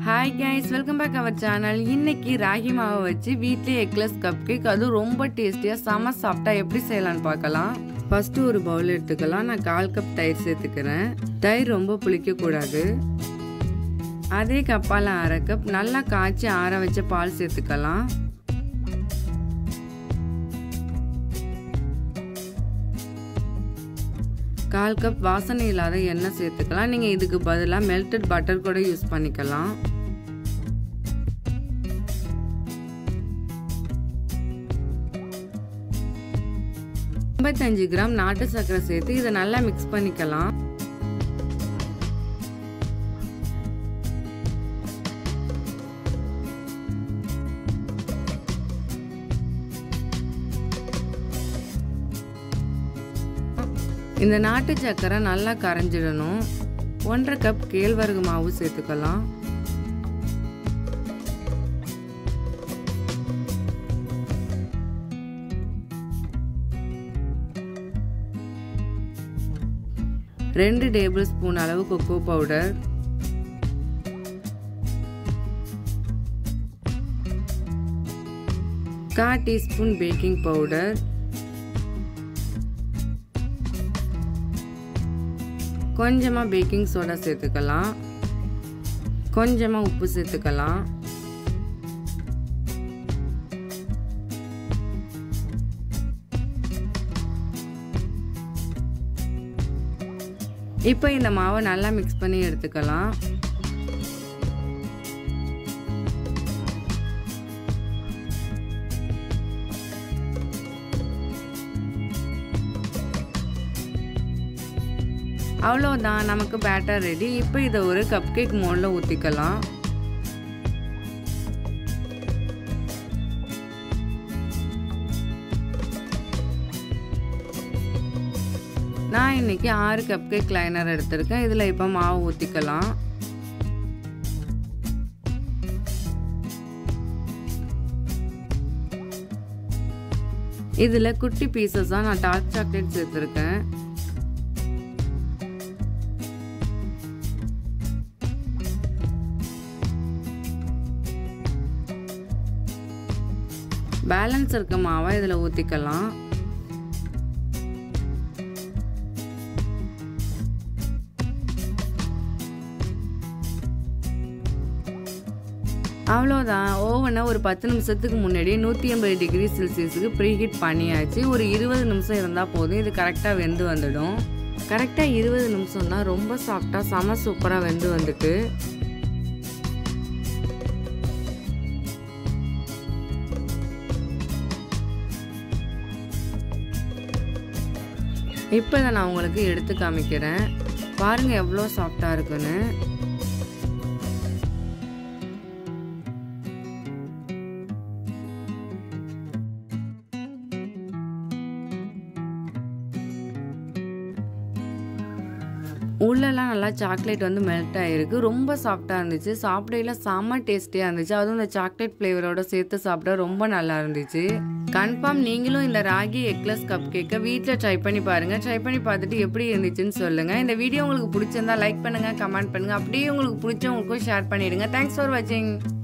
hi guys welcome back our channel இன்னைக்கு ராகி மாவை வச்சு வீட்லயே எக்லெஸ் கப் கேக் அதுவும் ரொம்ப டேஸ்டியாக செம சாப்பிட்டா எப்படி செய்யலாம்னு பார்க்கலாம் ஃபர்ஸ்ட் ஒரு பவுல் எடுத்துக்கலாம் நான் கால் கப் தயிர் சேர்த்துக்கிறேன் தயிர் ரொம்ப புளிக்கக்கூடாது அதே கப்பால் அரை கப் நல்லா காய்ச்சி ஆற வச்ச பால் சேர்த்துக்கலாம் கால் கப் வாசனை இல்லாத எண்ணெய் சேர்த்துக்கலாம் நீங்கள் இதுக்கு பதிலாக மெல்டட் பட்டர் கூட யூஸ் பண்ணிக்கலாம் ஐம்பத்தஞ்சு கிராம் நாட்டு சர்க்கரை சேர்த்து இதை நல்லா மிக்ஸ் பண்ணிக்கலாம் இந்த நாட்டு சக்கரை நல்லா கரைஞ்சிடணும் ஒன்றரை கப் கேழ்வரகு மாவு சேர்த்துக்கலாம் ரெண்டு டேபிள் ஸ்பூன் அளவு கொக்கோ பவுடர் கா டீஸ்பூன் பேக்கிங் பவுடர் கொஞ்சமாக பேக்கிங் சோடா சேர்த்துக்கலாம் கொஞ்சமாக உப்பு சேர்த்துக்கலாம் இப்போ இந்த மாவை நல்லா மிக்ஸ் பண்ணி எடுத்துக்கலாம் அவ்வளோதான் நமக்கு பேட்டர் ரெடி இப்போ இதை ஒரு கப் கேக் மோல்டில் ஊற்றிக்கலாம் நான் இன்னைக்கு ஆறு கப் கேக் லைனர் எடுத்திருக்கேன் இதில் இப்போ மாவு ஊற்றிக்கலாம் இதில் குட்டி பீசஸாக நான் டார்க் சாக்லேட் சேர்த்துருக்கேன் பேலன்ஸ் இருக்க மாவை இதில் ஊற்றிக்கலாம் அவ்வளோதான் ஓவனை ஒரு பத்து நிமிஷத்துக்கு முன்னாடி நூற்றி ஐம்பது டிகிரி செல்சியஸுக்கு ப்ரீஹீட் பண்ணியாச்சு ஒரு இருபது நிமிஷம் இருந்தால் போதும் இது கரெக்டாக வெந்து வந்துடும் கரெக்டாக இருபது நிமிஷம் தான் ரொம்ப சாஃப்டாக செம சூப்பராக வெந்து வந்துட்டு இப்போ இதை நான் உங்களுக்கு எடுத்து காமிக்கிறேன் பாருங்கள் எவ்வளோ சாஃப்டாக இருக்குன்னு உள்ளெல்லாம் நல்லா சாக்லேட் வந்து மெல்ட் ஆகிருக்கு ரொம்ப சாஃப்டாக இருந்துச்சு சாப்பிடையில செம்ம டேஸ்டியாக இருந்துச்சு அதுவும் இந்த சாக்லேட் ஃப்ளேவரோட சேர்த்து சாப்பிட ரொம்ப நல்லா இருந்துச்சு கன்ஃபார்ம் நீங்களும் இந்த ராகி எக்லஸ் கப் கேக்கை வீட்டில் ட்ரை பண்ணி பாருங்கள் ட்ரை பண்ணி பார்த்துட்டு எப்படி இருந்துச்சுன்னு சொல்லுங்கள் இந்த வீடியோ உங்களுக்கு பிடிச்சிருந்தா லைக் பண்ணுங்கள் கமெண்ட் பண்ணுங்கள் அப்படியே உங்களுக்கு பிடிச்சவங்களுக்கும் ஷேர் பண்ணிவிடுங்க தேங்க்ஸ் ஃபார் வாட்சிங்